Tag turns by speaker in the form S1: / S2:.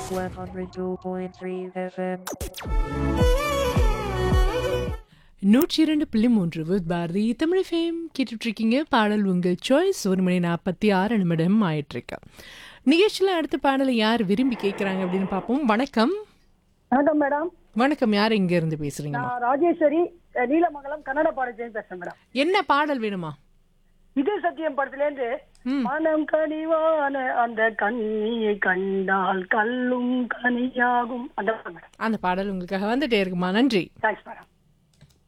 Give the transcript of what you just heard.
S1: 102.3 FM.
S2: நூற்றி இரண்டு புள்ளி மூன்று வித் பாரதி தமிழ் ஃபேம் கேட்டுட்டு இருக்கீங்க பாடல் உங்கள் சாய்ஸ் ஒரு மணி நாற்பத்தி ஆறு நிமிடம் ஆயிட்டிருக்கு நிகழ்ச்சியில் அடுத்த பாடலை யார் விரும்பி கேட்குறாங்க அப்படின்னு பார்ப்போம் வணக்கம்
S3: வணக்கம் மேடம்
S2: வணக்கம் யார் இங்க இருந்து பேசுறீங்க
S3: நான் ராஜேஸ்வரி அஹ், நீலமங்கலம் கன்னட பாடத்தையும் பேசுறேன் மேடம்
S2: என்ன பாடல் வேணுமா
S3: இது சத்தியம் படத்துல இருந்து
S2: ம்.
S3: மனம் கனிவான அந்த கண்ணியை கண்டால் கல்லும் கனியாகும் அந்த படம் மேடம்
S2: அந்த பாடல் உங்களுக்காக வந்துட்டே இருக்குமா நன்றி
S3: தேங்க்ஸ் மேடம்